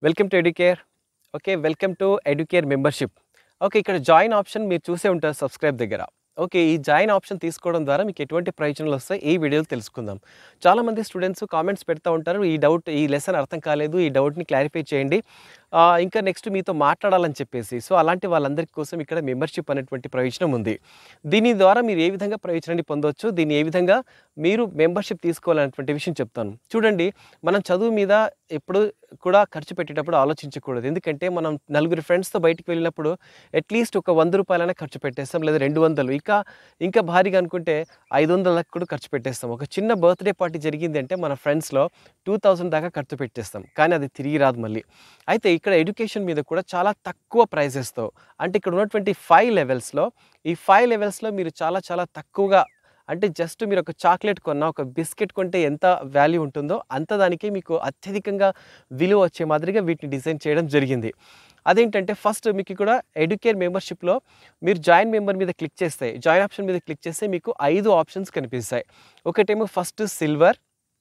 welcome to Educare okay welcome to Educare membership okay ఇక్కడ join option మీరు చూసే ఉంటారు సబ్స్క్రైబ్ దగ్గర ఓకే ఈ జాయిన్ ఆప్షన్ తీసుకోవడం ద్వారా మీకు ఎటువంటి ప్రయోజనాలు వస్తాయి ఈ వీడియోలో తెలుసుకుందాం చాలామంది స్టూడెంట్స్ కామెంట్స్ పెడతా ఉంటారు ఈ డౌట్ ఈ లెసన్ అర్థం కాలేదు ఈ డౌట్ని క్లారిఫై చేయండి ఆ, ఇంకా నెక్స్ట్ మీతో మాట్లాడాలని చెప్పేసి సో అలాంటి వాళ్ళందరి కోసం ఇక్కడ మెంబర్షిప్ అనేటువంటి ప్రయోజనం ఉంది దీని ద్వారా మీరు ఏ విధంగా ప్రయోజనాన్ని పొందవచ్చు దీన్ని ఏ విధంగా మీరు మెంబర్షిప్ తీసుకోవాలనేటువంటి విషయం చెప్తాను చూడండి మనం చదువు మీద ఎప్పుడు కూడా ఖర్చు పెట్టేటప్పుడు ఆలోచించకూడదు ఎందుకంటే మనం నలుగురు ఫ్రెండ్స్తో బయటికి వెళ్ళినప్పుడు అట్లీస్ట్ ఒక వంద రూపాయలైనా ఖర్చు పెట్టేస్తాం లేదా రెండు వందలు ఇంకా ఇంకా భారీగా అనుకుంటే ఐదు వందలకు కూడా ఖర్చు పెట్టేస్తాం ఒక చిన్న బర్త్డే పార్టీ జరిగింది అంటే మన ఫ్రెండ్స్లో టూ థౌజండ్ దాకా ఖర్చు పెట్టేస్తాం కానీ అది తిరిగి రాదు మళ్ళీ అయితే ఇక్కడ ఎడ్యుకేషన్ మీద కూడా చాలా తక్కువ ప్రైజెస్తో అంటే ఇక్కడ ఉన్నటువంటి ఫైవ్ లెవెల్స్లో ఈ ఫైవ్ లెవెల్స్లో మీరు చాలా చాలా తక్కువగా అంటే జస్ట్ మీరు ఒక చాక్లెట్ కొన్నా ఒక బిస్కెట్ కొంటే ఎంత వాల్యూ ఉంటుందో అంత దానికే మీకు అత్యధికంగా విలువ వచ్చే మాదిరిగా వీటిని డిజైన్ చేయడం జరిగింది అదేంటంటే ఫస్ట్ మీకు ఇక్కడ ఎడ్యుకేర్ మెంబర్షిప్లో మీరు జాయిన్ మెంబర్ మీద క్లిక్ చేస్తే జాయిన్ ఆప్షన్ మీద క్లిక్ చేస్తే మీకు ఐదు ఆప్షన్స్ కనిపిస్తాయి ఒకటేమో ఫస్ట్ సిల్వర్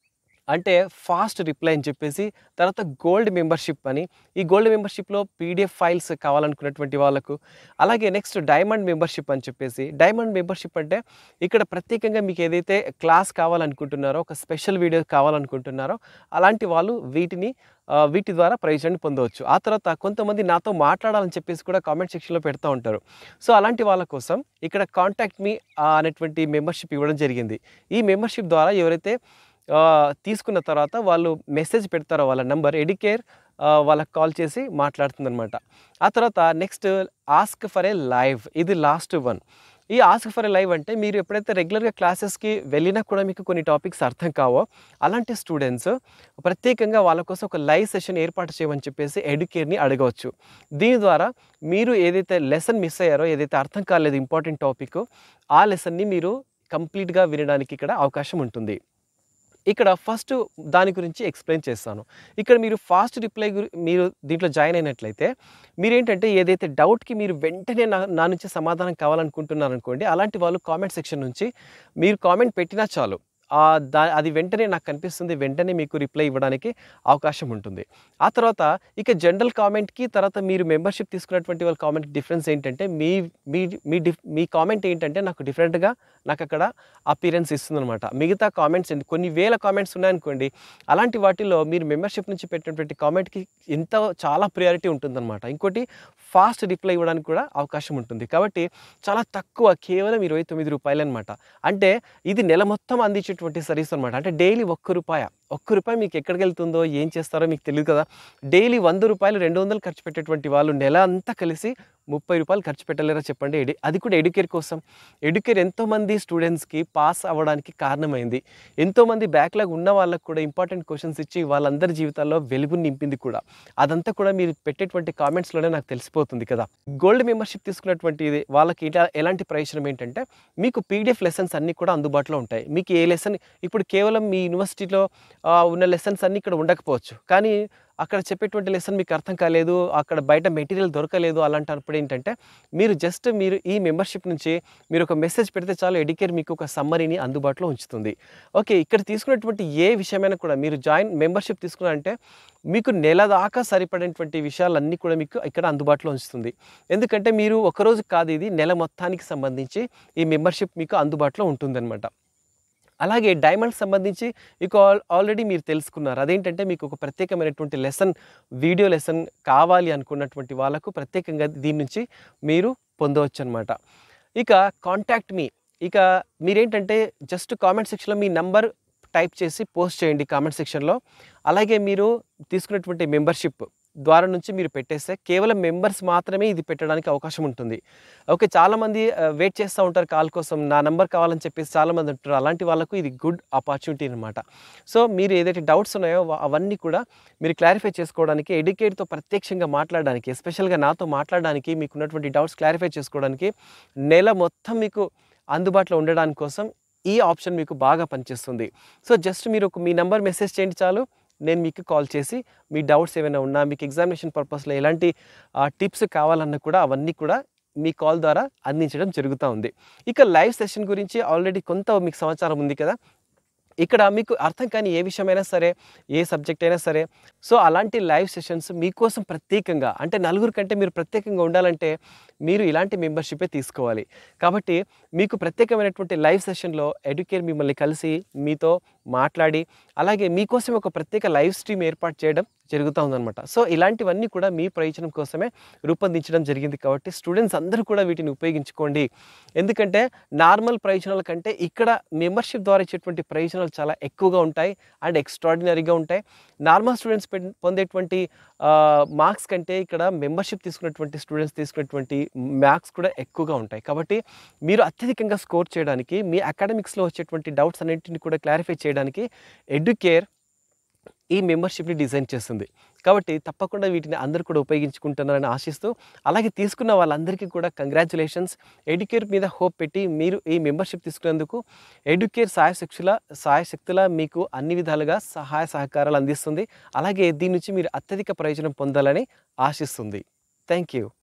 అంటే ఫాస్ట్ రిప్లై అని చెప్పేసి తర్వాత గోల్డ్ మెంబర్షిప్ అని ఈ గోల్డ్ మెంబర్షిప్లో పీడిఎఫ్ ఫైల్స్ కావాలనుకున్నటువంటి వాళ్ళకు అలాగే నెక్స్ట్ డైమండ్ మెంబర్షిప్ అని చెప్పేసి డైమండ్ మెంబర్షిప్ అంటే ఇక్కడ ప్రత్యేకంగా మీకు ఏదైతే క్లాస్ కావాలనుకుంటున్నారో ఒక స్పెషల్ వీడియో కావాలనుకుంటున్నారో అలాంటి వాళ్ళు వీటిని ఆ, వీటి ద్వారా ప్రయోజనాన్ని పొందవచ్చు ఆ తర్వాత కొంతమంది నాతో మాట్లాడాలని చెప్పేసి కూడా కామెంట్ సెక్షన్లో పెడతా ఉంటారు సో అలాంటి వాళ్ళ కోసం ఇక్కడ కాంటాక్ట్ మీ అనేటువంటి మెంబర్షిప్ ఇవ్వడం జరిగింది ఈ మెంబర్షిప్ ద్వారా ఎవరైతే ఆ, తీసుకున్న తర్వాత వాళ్ళు మెసేజ్ పెడతారో వాళ్ళ నంబర్ ఎడికేర్ వాళ్ళకి కాల్ చేసి మాట్లాడుతుందన్నమాట ఆ తర్వాత next ask for a live ఇది లాస్ట్ వన్ ఈ ఆస్క్ ఫర్ ఏ లైవ్ అంటే మీరు ఎప్పుడైతే రెగ్యులర్గా క్లాసెస్కి వెళ్ళినా కూడా మీకు కొన్ని టాపిక్స్ అర్థం కావో అలాంటి స్టూడెంట్స్ ప్రత్యేకంగా వాళ్ళ కోసం ఒక లైవ్ సెషన్ ఏర్పాటు చేయమని చెప్పేసి ఎడ్యుకేర్ని అడగవచ్చు దీని ద్వారా మీరు ఏదైతే లెసన్ మిస్ అయ్యారో ఏదైతే అర్థం కాలేదు ఇంపార్టెంట్ టాపిక్ ఆ లెసన్ని మీరు కంప్లీట్గా వినడానికి ఇక్కడ అవకాశం ఉంటుంది ఇక్కడ ఫస్ట్ దాని గురించి ఎక్స్ప్లెయిన్ చేస్తాను ఇక్కడ మీరు ఫాస్ట్ రిప్లై గురి మీరు దీంట్లో జాయిన్ అయినట్లయితే మీరేంటంటే ఏదైతే డౌట్కి మీరు వెంటనే నా నా నుంచి సమాధానం కావాలనుకుంటున్నారు అనుకోండి అలాంటి వాళ్ళు కామెంట్ సెక్షన్ నుంచి మీరు కామెంట్ పెట్టినా చాలు ఆ దా అది వెంటనే నాకు కనిపిస్తుంది వెంటనే మీకు రిప్లై ఇవ్వడానికి అవకాశం ఉంటుంది ఆ తర్వాత ఇక జనరల్ కామెంట్కి తర్వాత మీరు మెంబర్షిప్ తీసుకున్నటువంటి వాళ్ళ కామెంట్ డిఫరెన్స్ ఏంటంటే మీ మీ మీ డిఫ్ మీ కామెంట్ ఏంటంటే నాకు డిఫరెంట్గా నాకు అక్కడ అపీరెన్స్ ఇస్తుందన్నమాట మిగతా కామెంట్స్ కొన్ని వేల కామెంట్స్ ఉన్నాయనుకోండి అలాంటి వాటిలో మీరు మెంబర్షిప్ నుంచి పెట్టినటువంటి కామెంట్కి ఎంత చాలా ప్రియారిటీ ఉంటుందన్నమాట ఇంకోటి ఫాస్ట్ రిప్లై ఇవ్వడానికి కూడా అవకాశం ఉంటుంది కాబట్టి చాలా తక్కువ కేవలం ఇరవై తొమ్మిది రూపాయలు అనమాట అంటే ఇది నెల మొత్తం అందించేటువంటి సర్వీస్ అనమాట అంటే డైలీ ఒక్క రూపాయ ఒక్క రూపాయి మీకు ఎక్కడికి వెళ్తుందో ఏం చేస్తారో మీకు తెలియదు కదా డైలీ వంద రూపాయలు రెండు వందలు ఖర్చు పెట్టేటువంటి వాళ్ళు నెల అంతా కలిసి ముప్పై రూపాయలు ఖర్చు పెట్టలేరా చెప్పండి ఎడి అది కూడా ఎడ్యుకేర్ కోసం ఎడ్యుకేర్ ఎంతోమంది స్టూడెంట్స్కి పాస్ అవ్వడానికి కారణమైంది ఎంతోమంది బ్యాక్లాగ్ ఉన్న వాళ్ళకు కూడా ఇంపార్టెంట్ క్వశ్చన్స్ ఇచ్చి వాళ్ళందరి జీవితాల్లో వెలుగుని నింపింది కూడా అదంతా కూడా మీరు పెట్టేటువంటి కామెంట్స్లోనే నాకు తెలిసిపోతుంది కదా గోల్డ్ మెంబర్షిప్ తీసుకున్నటువంటి ఇది వాళ్ళకి ఇలా ఎలాంటి ప్రయోజనం ఏంటంటే మీకు పీడిఎఫ్ లెసన్స్ అన్నీ కూడా అందుబాటులో ఉంటాయి మీకు ఏ లెసన్ ఇప్పుడు కేవలం మీ యూనివర్సిటీలో ఆ, ఉన్న లెసన్స్ అన్నీ ఇక్కడ ఉండకపోవచ్చు కానీ అక్కడ చెప్పేటువంటి లెసన్ మీకు అర్థం కాలేదు అక్కడ బయట మెటీరియల్ దొరకలేదు అలాంటప్పుడు ఏంటంటే మీరు జస్ట్ మీరు ఈ మెంబర్షిప్ నుంచి మీరు ఒక మెసేజ్ పెడితే చాలు ఎడికేర్ మీకు ఒక సమ్మరీని అందుబాటులో ఉంచుతుంది ఓకే ఇక్కడ తీసుకున్నటువంటి ఏ విషయమైనా కూడా మీరు జాయిన్ మెంబర్షిప్ తీసుకున్నారంటే మీకు నెల దాకా సరిపడేటువంటి విషయాలన్నీ కూడా మీకు ఇక్కడ అందుబాటులో ఉంచుతుంది ఎందుకంటే మీరు ఒకరోజు కాదు ఇది నెల మొత్తానికి సంబంధించి ఈ మెంబర్షిప్ మీకు అందుబాటులో ఉంటుందన్నమాట అలాగే డైమండ్ సంబంధించి ఇక ఆల్ ఆల్రెడీ మీరు తెలుసుకున్నారు అదేంటంటే మీకు ఒక ప్రత్యేకమైనటువంటి లెసన్ వీడియో లెసన్ కావాలి అనుకున్నటువంటి వాళ్ళకు ప్రత్యేకంగా దీని నుంచి మీరు పొందవచ్చు అనమాట ఇక కాంటాక్ట్ మీ ఇక మీరేంటంటే జస్ట్ కామెంట్ సెక్షన్లో మీ నంబర్ టైప్ చేసి పోస్ట్ చేయండి కామెంట్ సెక్షన్లో అలాగే మీరు తీసుకున్నటువంటి మెంబర్షిప్ ద్వారా నుంచి మీరు పెట్టేస్తే కేవలం మెంబర్స్ మాత్రమే ఇది పెట్టడానికి అవకాశం ఉంటుంది ఓకే చాలామంది వెయిట్ చేస్తూ ఉంటారు కాల్ కోసం నా నెంబర్ కావాలని చెప్పేసి చాలామంది ఉంటారు అలాంటి వాళ్ళకు ఇది గుడ్ ఆపర్చునిటీ అనమాట సో మీరు ఏదైతే డౌట్స్ ఉన్నాయో వా- అవన్నీ కూడా మీరు క్లారిఫై చేసుకోవడానికి ఎడ్యుకేట్తో ప్రత్యక్షంగా మాట్లాడడానికి ఎస్పెషల్గా నాతో మాట్లాడడానికి మీకు ఉన్నటువంటి డౌట్స్ క్లారిఫై చేసుకోవడానికి నెల మొత్తం మీకు అందుబాటులో ఉండడానికి కోసం ఈ ఆప్షన్ మీకు బాగా పనిచేస్తుంది సో జస్ట్ మీరు ఒక మీ నెంబర్ మెసేజ్ చేయండి చాలు నేను మీకు కాల్ చేసి మీ డౌట్స్ ఏమైనా ఉన్నా మీకు ఎగ్జామినేషన్ పర్పస్లో ఎలాంటి టిప్స్ కావాలన్నా కూడా అవన్నీ కూడా మీ కాల్ ద్వారా అందించడం జరుగుతూ ఉంది ఇక లైవ్ సెషన్ గురించి ఆల్రెడీ కొంత మీకు సమాచారం ఉంది కదా ఇక్కడ మీకు అర్థం కాని ఏ విషయమైనా సరే ఏ సబ్జెక్ట్ అయినా సరే సో అలాంటి లైవ్ సెషన్స్ మీకోసం ప్రత్యేకంగా అంటే నలుగురు కంటే మీరు ప్రత్యేకంగా ఉండాలంటే మీరు ఇలాంటి మెంబర్షిపే తీసుకోవాలి కాబట్టి మీకు ప్రత్యేకమైనటువంటి లైవ్ సెషన్లో ఎడ్యుకేర్ మిమ్మల్ని కలిసి మీతో మాట్లాడి అలాగే మీకోసం ఒక ప్రత్యేక లైవ్ స్ట్రీమ్ ఏర్పాటు చేయడం జరుగుతూ ఉందన్నమాట సో ఇలాంటివన్నీ కూడా మీ ప్రయోజనం కోసమే రూపొందించడం జరిగింది కాబట్టి స్టూడెంట్స్ అందరూ కూడా వీటిని ఉపయోగించుకోండి ఎందుకంటే నార్మల్ ప్రయోజనాల కంటే ఇక్కడ మెంబర్షిప్ ద్వారా ఇచ్చేటువంటి ప్రయోజనాలు చాలా ఎక్కువగా ఉంటాయి అండ్ ఎక్స్ట్రాడినరీగా ఉంటాయి నార్మల్ స్టూడెంట్స్ పెన్- పొందేటువంటి మార్క్స్ కంటే ఇక్కడ మెంబర్షిప్ తీసుకున్నటువంటి స్టూడెంట్స్ తీసుకున్నటువంటి మార్క్స్ కూడా ఎక్కువగా ఉంటాయి కాబట్టి మీరు అత్యధికంగా స్కోర్ చేయడానికి మీ అకాడమిక్స్లో వచ్చేటువంటి డౌట్స్ అన్నింటిని కూడా క్లారిఫై చేయడానికి ఎడ్యుకేర్ ఈ మెంబర్షిప్ని డిజైన్ చేస్తుంది కాబట్టి తప్పకుండా వీటిని అందరూ కూడా ఉపయోగించుకుంటున్నారని ఆశిస్తూ అలాగే తీసుకున్న వాళ్ళందరికీ కూడా కంగ్రాచులేషన్స్ ఎడ్యుకేర్ మీద హోప్ పెట్టి మీరు ఈ మెంబర్షిప్ తీసుకునేందుకు ఎడ్యుకేర్ సహాయ శక్తుల సహాయ శక్తుల మీకు అన్ని విధాలుగా సహాయ సహకారాలు అందిస్తుంది అలాగే దీని నుంచి మీరు అత్యధిక ప్రయోజనం పొందాలని ఆశిస్తుంది థ్యాంక్ యూ